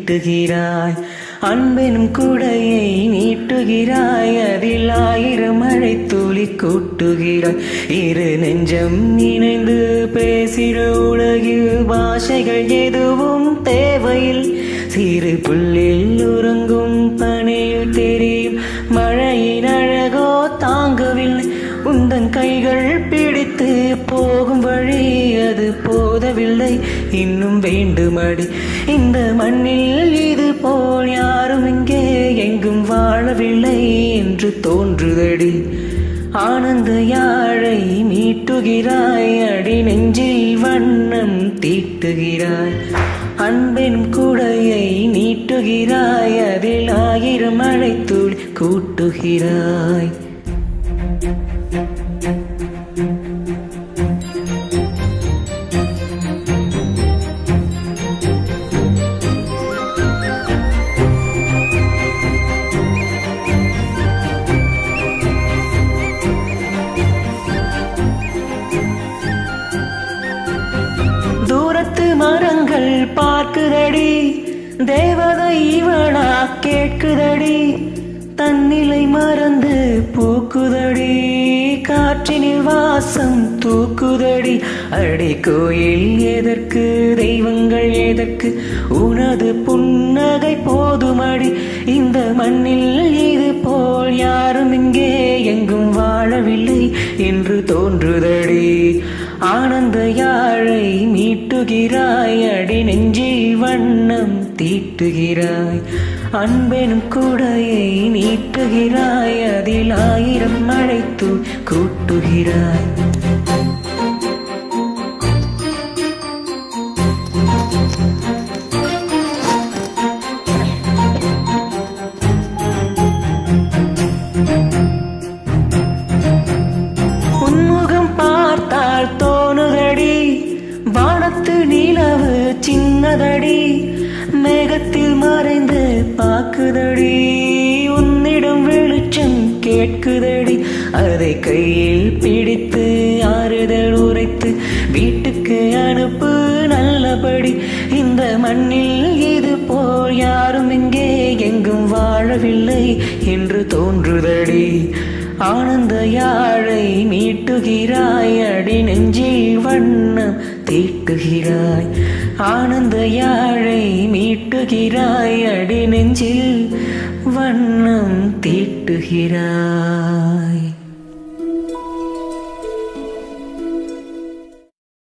தீட்டுகிறாய் அன்பெனும் குடையை நீட்டுகிறாய் அதில் ஆயிரம் மழை துளி கூட்டுகிறாய் இரு நெஞ்சம் இணைந்து பேசிட உலகில் பாஷைகள் எதுவும் தேவையில் சிறு புல்லில் உறங்கும் பணியில் தெரியும் மழையின் அழகோ தாங்கவில்லை உந்தன் கைகள் பிடித்து போகும் வழி அது போதவில்லை இன்னும் வேண்டுமடி இந்த மண்ணில் இது போல் யாரும் இங்கே எங்கும் வாழவில்லை என்று தோன்றுதடி ஆனந்த யாழை மீட்டுகிறாய் அடி நெஞ்சில் வண்ணம் தீட்டுகிறாய் அன்பின் குடையை நீட்டுகிறாய் அதில் ஆயிரம் மழை துளி கூட்டுகிறாய் தூரத்து மரங்கள் பார்க்குதடி தேவதை இவளா கேட்குதடி தன்னிலை மறந்து பூக்குதடி காற்றினில் வாசம் தூக்குதடி அடி கோயில் எதற்கு தெய்வங்கள் எதற்கு உனது புன்னகை போதுமடி இந்த மண்ணில் இது போல் யாரும் இங்கே எங்கும் வாழவில்லை என்று தோன்றுதடி ஆனந்த யாழை மீட்டுகிறாய் அடி நெஞ்சில் வண்ணம் தீட்டுகிறாய் அன்பெனும் குடையை நீட்டுகிறாய் அதில் ஆயிரம் மழைத்து கூட்டுகிறாய் உன்முகம் பார்த்தால் தோணுதடி வானத்து நிலவு சின்னதடி மேகத்தில் மறைந்து பாக்குதடி உன்னிடம் வெளிச்சம் கேட்குதடி அதை கையில் பிடித்து ஆறுதல் உரைத்து வீட்டுக்கு அனுப்பு நல்லபடி இந்த மண்ணில் இது போல் யாரும் இங்கே எங்கும் வாழவில்லை என்று தோன்றுதடி ஆனந்த யாழை மீட்டுகிறாய் அடி நெஞ்சில் வண்ணம் தீட்டுகிறாய் ஆனந்த யாழை மீட்டுகிறாய் அடி நெஞ்சில் வண்ணம் தீட்டுகிறாய்